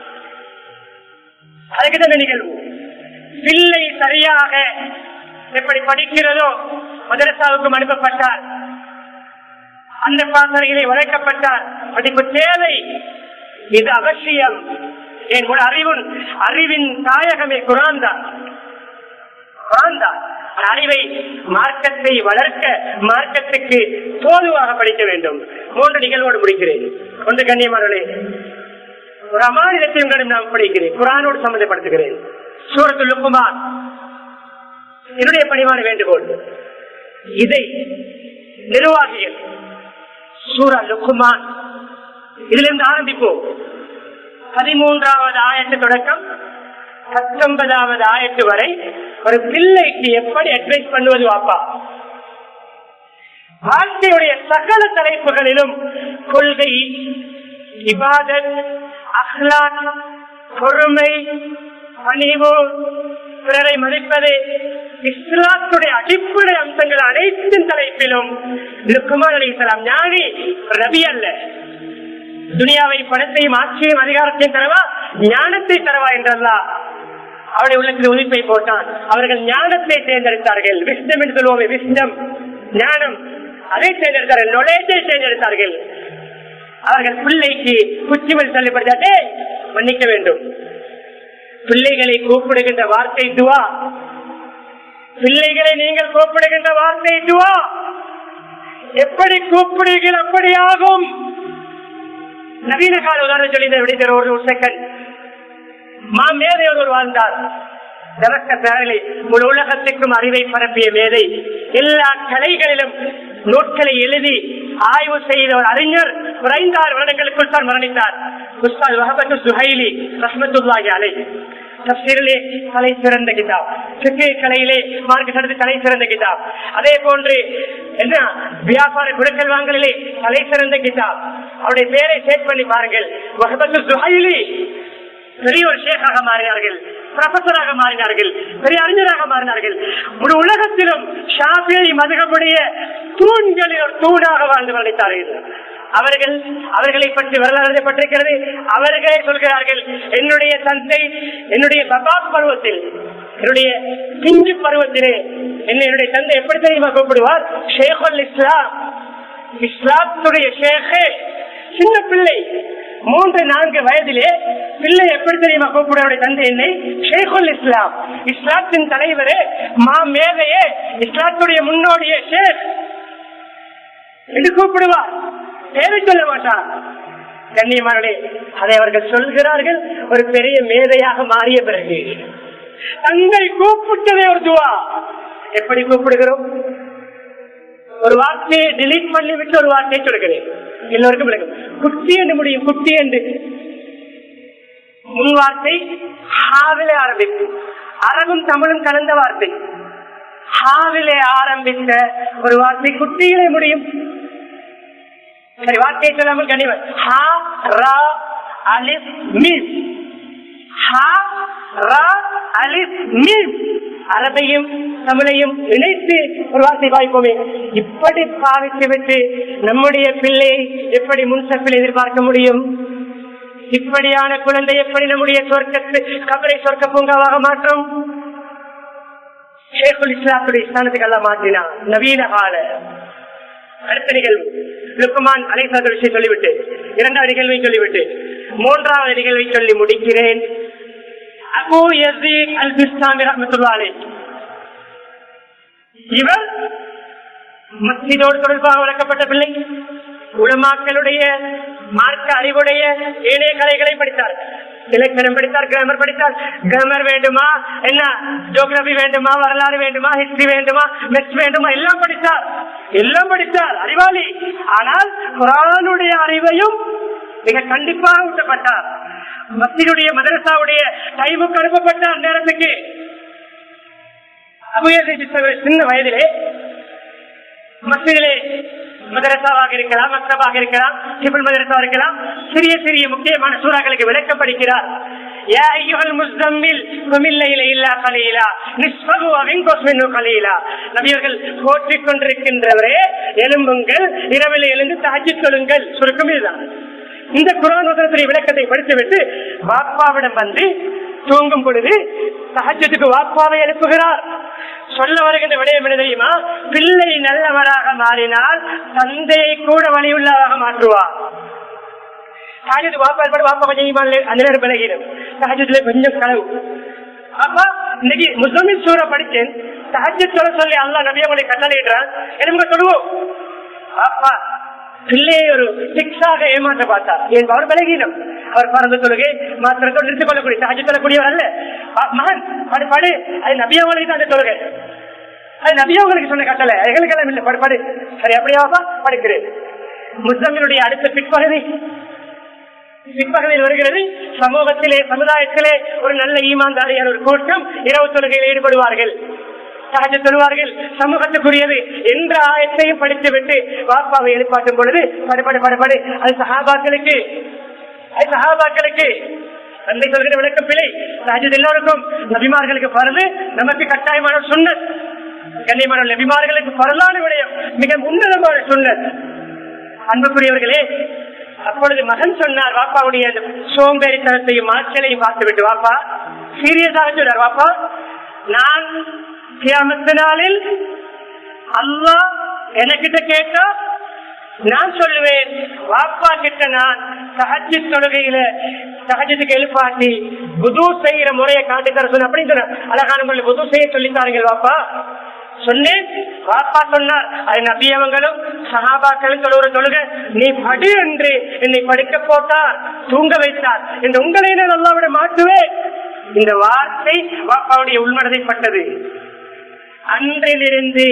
அதுக்கு தான் நிகழ்வு பிள்ளை சரியாக எப்படி படிக்கிறதோ மதரசாவுக்கும் அனுப்பப்பட்டார் அந்த பாசறையிலே வளர்க்கப்பட்டார் படிப்பு தேவை இது அவசியம் என் அறிவின் அறிவின் தாயகமே குரான் தான் குரான் தான் அறிவை மார்க்கத்தை வளர்க்க மார்க்கத்துக்கு தோதுவாக படிக்க வேண்டும் மூன்று நிகழ்வோடு முடிக்கிறேன் ஒன்று கண்ணியமானே ஒரு அமானிதத்தையும் நான் படிக்கிறேன் குரானோடு சம்பந்தப்படுத்துகிறேன் சூரத்து லுக்குமான் என்னுடைய பணிவான வேண்டுகோள் இதை நிர்வாகிகள் சூரா லுக்குமான் இதிலிருந்து ஆரம்பிப்போம் பதிமூன்றாவது ஆயத்து தொடக்கம் பத்தொன்பதாவது ஆயத்து வரை ஒரு பிள்ளைக்கு எப்படி அட்வைஸ் பண்ணுவது வாப்பா வாழ்க்கையுடைய சகல தலைப்புகளிலும் கொள்கை இபாதத் அஹ்லாக் பொறுமை பணிவு பிறரை மதிப்பது இஸ்லாத்துடைய அடிப்படை அம்சங்கள் அனைத்தின் தலைப்பிலும் லுக்குமான் அலி இஸ்லாம் ஞானி ரவி அல்ல துனியாவை பணத்தையும் ஆட்சியும் அதிகாரத்தையும் தரவா ஞானத்தை தரவா என்றல்லா அவருடைய உள்ளத்தில் உதிப்பை போட்டான் அவர்கள் ஞானத்தை தேர்ந்தெடுத்தார்கள் விஷ்ணம் என்று சொல்லுவோமே விஷ்ணம் ஞானம் அதை தேர்ந்தெடுத்தார்கள் நொலேஜை தேர்ந்தெடுத்தார்கள் அவர்கள் பிள்ளைக்கு குச்சிமல் சொல்லப்படுத்தாட்டே மன்னிக்க வேண்டும் பிள்ளைகளை கூப்பிடுகின்ற வார்த்தை துவா பிள்ளைகளை நீங்கள் கூப்பிடுகின்ற வார்த்தை துவா எப்படி கூப்பிடுகிறீர்கள் அப்படி ஆகும் நவீன கால உதாரணம் சொல்லி இந்த விடைத்தர ஒரு செகண்ட் மா மேதை ஒருவர் வாழ்ந்தார் தவக்க பேரலை முழு உலகத்துக்கும் அறிவை பரப்பிய மேதை எல்லா கலைகளிலும் நூட்களை எழுதி ஆய்வு செய்த ஒரு அறிஞர் குறைந்தாறு வருடங்களுக்குள் தான் மரணித்தார் உஸ்தாத் வஹபத்து சுஹைலி ரஹ்மத்துல்லாஹி அலை தப்சீரிலே கலை சிறந்த கிதாப் சிக்கை கலையிலே மார்க்க சடத்து கலை சிறந்த கிதாப் அதே போன்று என்ன வியாபார குடுக்கல் வாங்கலிலே கலை சிறந்த கிதாப் அவருடைய பேரை சேட் பண்ணி பாருங்கள் வஹபத்து சுஹைலி பெரிய ஒரு ஷேக்காக மாறினார்கள் ப்ரொஃபஸராக மாறினார்கள் பெரிய அறிஞராக மாறினார்கள் ஒரு உலகத்திலும் ஷாஃபி மதுகமுடைய தூண்களில் ஒரு தூணாக வாழ்ந்து மரணித்தார்கள் அவர்கள் அவர்களை பற்றி வரலாறு எழுதப்பட்டிருக்கிறது அவர்களே சொல்கிறார்கள் என்னுடைய தந்தை என்னுடைய பபாப் பருவத்தில் என்னுடைய பிஞ்சு பருவத்திலே என்னை என்னுடைய தந்தை எப்படி தெரியுமா கூப்பிடுவார் ஷேகுல் இஸ்லாம் இஸ்லாத்துடைய ஷேகே சின்ன பிள்ளை மூன்று நான்கு வயதிலே பிள்ளை எப்படி தெரியுமா கூப்பிடுவருடைய தந்தை என்னை ஷேகுல் இஸ்லாம் இஸ்லாத்தின் தலைவரே மா மேதையே இஸ்லாத்துடைய முன்னோடியே ஷேக் என்று கூப்பிடுவார் பேரை சொல்ல மாட்டார் கண்ணியமானே அதை அவர்கள் சொல்கிறார்கள் ஒரு பெரிய மேதையாக மாறிய பிறகு தந்தை கூப்பிட்டதே ஒரு துவா எப்படி கூப்பிடுகிறோம் ஒரு வார்த்தையை டிலீட் பண்ணி விட்டு ஒரு வார்த்தையை சொல்கிறேன் எல்லோருக்கும் விளக்கும் குட்டி என்று முடியும் குட்டி என்று முன் வார்த்தை ஹாவிலே ஆரம்பிக்கும் அரபும் தமிழும் கலந்த வார்த்தை ஹாவிலே ஆரம்பித்த ஒரு வார்த்தை குட்டியிலே முடியும் சரி வார்த்தையை சொல்லாமல் கனிவன் ஹா ரா அலிப் மீன் ஹா ரா அலிப் மீன் அரபையும் தமிழையும் இணைத்து ஒரு வார்த்தை பாய்ப்போமே இப்படி பாவித்து விட்டு நம்முடைய பிள்ளையை எப்படி முன்சப்பில் எதிர்பார்க்க முடியும் இப்படியான குழந்தை எப்படி நம்முடைய சொர்க்கத்து கபரை சொர்க்க பூங்காவாக மாற்றும் ஷேகுல் இஸ்லாத்துடைய ஸ்தானத்துக்கு எல்லாம் மாற்றினார் நவீன கால அடுத்த நிகழ்வு லுக்குமான் அலைசாத விஷயம் சொல்லிவிட்டு இரண்டாவது நிகழ்வை சொல்லிவிட்டு மூன்றாவது நிகழ்வை சொல்லி முடிக்கிறேன் அபு யசீத் அல் பிஸ்தாமி ரஹமத்துல்லாலே இவர் மஸ்ஜிதோடு தொடர்பாக வளர்க்கப்பட்ட பிள்ளை உலமாக்களுடைய மார்க்க அறிவுடைய ஏனைய கலைகளை படித்தார் இலக்கணம் படித்தார் கிராமர் படித்தார் கிராமர் வேண்டுமா என்ன ஜியோகிராபி வேண்டுமா வரலாறு வேண்டுமா ஹிஸ்டரி வேண்டுமா மெட்ஸ் வேண்டுமா எல்லாம் படித்தார் எல்லாம் படித்தார் அறிவாளி ஆனால் குரானுடைய அறிவையும் மிக கண்டிப்பாக ஊட்டப்பட்டார் மத்தியுடைய மதரசாவுடைய டைமுக்கு அனுப்பப்பட்டார் நேரத்துக்கு அபுயசி சின்ன வயதிலே மத்தியிலே மதரசாவாக இருக்கலாம் மக்தபாக இருக்கலாம் டிபிள் மதரசாவாக இருக்கலாம் சிறிய சிறிய முக்கியமான சூறாக்களுக்கு விளக்கம் படிக்கிறார் يا أيها المزمل قم الليل إلا قليلا نصفه وانقص منه قليلا நபியர்கள் போற்றிக் கொண்டிருக்கின்றவரே எலும்புங்கள் இரவில் எழுந்து தஹஜ்ஜுத் தொழுங்கள் சுருக்கம் இதுதான் இந்த குரான் வசனத்துடைய விளக்கத்தை படித்துவிட்டு வாப்பாவிடம் வந்து தூங்கும் பொழுது சஹஜத்துக்கு வாப்பாவை எழுப்புகிறார் சொல்ல வருகின்ற விடயம் என்ன தெரியுமா பிள்ளை நல்லவராக மாறினால் தந்தையை கூட வழியுள்ளதாக மாற்றுவார் சாஜத்து வாப்பா ஏற்பாடு வாப்பா கொஞ்சம் அந்த நேரம் விலகிடும் சாஜத்துல கொஞ்சம் கனவு அப்ப இன்னைக்கு முஸ்லிமின் சூற படிச்சேன் சாஜத் சொல்ல சொல்லி அல்லா நபியவங்களை கட்டளையிடுறான் எனக்கு சொல்லுவோம் அப்பா பிள்ளையை ஒரு சிக்ஸாக ஏமாற்ற பார்த்தார் என் அவர் பலகீனம் அவர் பறந்து தொழுகை மாத்திரத்தோடு நிறுத்திக் கொள்ளக்கூடிய சாஜி சொல்லக்கூடியவர் அல்ல ப- மகன் படு படு அது நபியவங்களுக்கு தான் அந்த தொழுகை அது நபியவங்களுக்கு சொன்ன கட்டளை எங்களுக்கெல்லாம் இல்லை படு படு சரி அப்படியாவா படுக்கிறேன் முஸ்லிம்களுடைய அடுத்த பிற்பகுதி பிற்பகுதியில் வருகிறது சமூகத்திலே சமுதாயத்திலே ஒரு நல்ல ஈமான்தாரியான ஒரு கூட்டம் இரவு தொழுகையில் ஈடுபடுவார்கள் சகஜ சொல்வார்கள் சமூகத்துக்குரியது என்ற ஆயத்தையும் படித்துவிட்டு வாப்பாவை எழுப்பாட்டும் பொழுது படுபடு படுபடு அது சகாபாக்களுக்கு அது சகாபாக்களுக்கு தந்தை சொல்கிற விளக்கம் பிழை சகஜது எல்லோருக்கும் நபிமார்களுக்கு பரது நமக்கு கட்டாயமான சுண்ணத் கண்ணியமான நபிமார்களுக்கு பரலான விடயம் மிக உன்னதமான சுண்ணத் அன்புக்குரியவர்களே அப்பொழுது மகன் சொன்னார் வாப்பாவுடைய அந்த சோம்பேறித்தனத்தையும் ஆச்சலையும் பார்த்து விட்டு வாப்பா சீரியஸாக சொன்னார் வாப்பா நான் கியாமத்து நாளில் அல்லாஹ் எனக்கிட்ட கேட்டா நான் சொல்லுவேன் வாப்பா கிட்ட நான் சஹஜி தொழுகையில சஹஜத்துக்கு எழுப்பாட்டி புது செய்யற முறையை காட்டி தர சொன்ன அப்படின்னு சொன்ன அழகான முறையில் புது செய்ய சொல்லித்தாருங்கள் வாப்பா சொன்னேன் வாப்பா சொன்னார் அது நபியவங்களும் சகாபாக்களும் தொழுகிற தொழுக நீ படு என்று என்னை படுக்க போட்டார் தூங்க வைத்தார் என்று உங்களை நான் அல்லாவிட மாட்டுவேன் இந்த வார்த்தை வாப்பாவுடைய உள்மனதைப்பட்டது அன்றிலிருந்து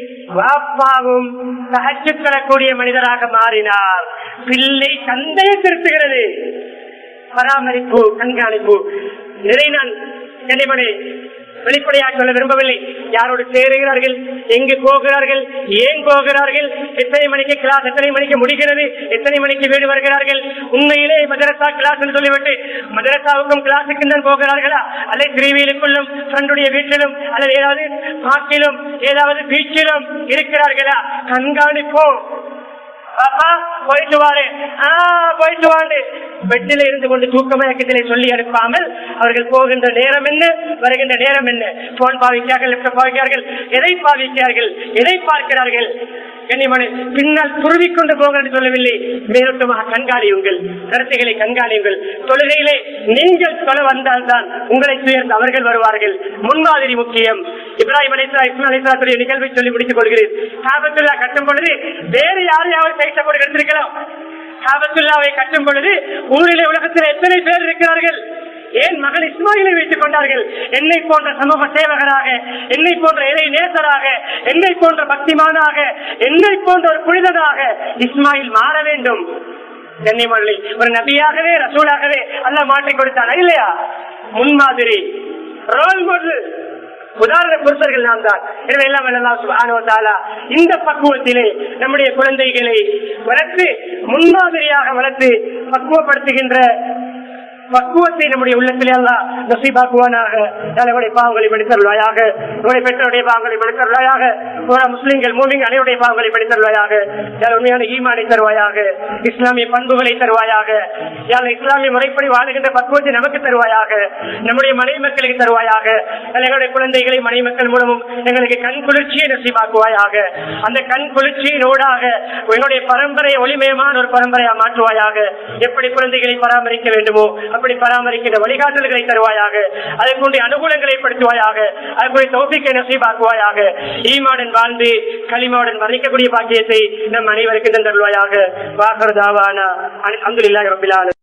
வாப்பாவும் சகச்சுக்கொள்ளக்கூடிய மனிதராக மாறினார் பிள்ளை தந்தையை திருத்துகிறது பராமரிப்பு கண்காணிப்பு இதை நான் கனிமனை வெளிப்படையாக சொல்ல விரும்பவில்லை யாரோடு சேருகிறார்கள் எங்கு போகிறார்கள் ஏன் போகிறார்கள் எத்தனை மணிக்கு கிளாஸ் எத்தனை மணிக்கு முடிகிறது எத்தனை மணிக்கு வீடு வருகிறார்கள் உண்மையிலே மதரசா கிளாஸ் என்று சொல்லிவிட்டு மதரசாவுக்கும் கிளாஸுக்கும் தான் போகிறார்களா அல்லது திருவியிலுக்குள்ளும் ஃப்ரெண்டுடைய வீட்டிலும் அல்லது ஏதாவது பார்க்கிலும் ஏதாவது பீச்சிலும் இருக்கிறார்களா கண்காணிப்போம் பாப்பா போயிட்டு வாரு ஆ போயிட்டு வாண்டு பெட்டில இருந்து கொண்டு தூக்கமயக்கத்திலே சொல்லி அனுப்பாமல் அவர்கள் போகின்ற நேரம் என்ன வருகின்ற நேரம் என்ன போன் பாவிக்கிறார்கள் லேப்டாப் பாவிக்கிறார்கள் எதை பாவிக்கிறார்கள் எதை பார்க்கிறார்கள் கண்ணியமனை பின்னால் துருவிக் கொண்டு போக என்று சொல்லவில்லை மேலோட்டமாக கண்காணியுங்கள் கருத்துக்களை கண்காணியுங்கள் தொழுகையிலே நீங்கள் தொலை வந்தால்தான் உங்களை துயர்ந்து அவர்கள் வருவார்கள் முன்மாதிரி முக்கியம் இப்ராஹிம் அலிஸ்லா இஸ்மால் அலிஸ்லாத்துடைய நிகழ்வை சொல்லி முடித்துக் கொள்கிறேன் காபத்துல்லா கட்டும் பொழுது வேறு யாரையாவது கைத்தப்போடு எடுத்திருக்கலாம் காபத்துல்லாவை கட்டும் பொழுது ஊரிலே உலகத்தில் எத்தனை பேர் இருக்கிறார்கள் ஏன் மகள் இஸ்மாயிலை வைத்துக் கொண்டார்கள் என்னை போன்ற சமூக சேவகராக என்னை போன்ற இறை நேசராக என்னை போன்ற பக்திமானாக என்னை போன்ற ஒரு புனிதனாக இஸ்மாயில் மாற வேண்டும் என்னை மல்லி ஒரு நபியாகவே ரசூலாகவே அல்ல மாற்றிக் கொடுத்தானா இல்லையா முன்மாதிரி ரோல் மாடல் உதாரண புருஷர்கள் நாம் தான் எனவே எல்லாம் வல்லல்லாஹு சுப்ஹானஹு வ தஆலா இந்த பக்குவத்திலே நம்முடைய குழந்தைகளை வளர்த்து முன்மாதிரியாக வளர்த்து பக்குவப்படுத்துகின்ற பக்குவத்தை நம்முடைய உள்ளத்திலே எல்லாம் நசீபாக்குவானாக நம்முடைய பாவங்களை படித்தருள்வாயாக நம்முடைய பெற்றோருடைய பாவங்களை படித்தருள்வாயாக ஒரு முஸ்லிம்கள் மூமிங் அனைவருடைய பாவங்களை படித்தருள்வாயாக யார் உண்மையான ஈமானை தருவாயாக இஸ்லாமிய பண்புகளை தருவாயாக யார் இஸ்லாமிய முறைப்படி வாழுகின்ற பக்குவத்தை நமக்கு தருவாயாக நம்முடைய மனைவி மக்களுக்கு தருவாயாக எங்களுடைய குழந்தைகளை மனைவி மக்கள் மூலமும் எங்களுக்கு கண் குளிர்ச்சியை நசீபாக்குவாயாக அந்த கண் குளிர்ச்சியின் ஊடாக எங்களுடைய பரம்பரையை ஒளிமயமான ஒரு பரம்பரையா மாற்றுவாயாக எப்படி குழந்தைகளை பராமரிக்க வேண்டுமோ அப்படி பராமரிக்கின்ற வழிகாட்டல்களை தருவாயாக அதற்குடைய அனுகூலங்களை படுத்துவாயாக அதற்குரிய தோப்பிக்கை நசீபாக்குவாயாக ஈமாடன் வாழ்ந்து களிமாவுடன் வர்ணிக்கக்கூடிய பாக்கியத்தை நம் அனைவருக்கும் தந்தருவாயாக வாகர் தாவானா அந்துலில்லாஹி ரபிலான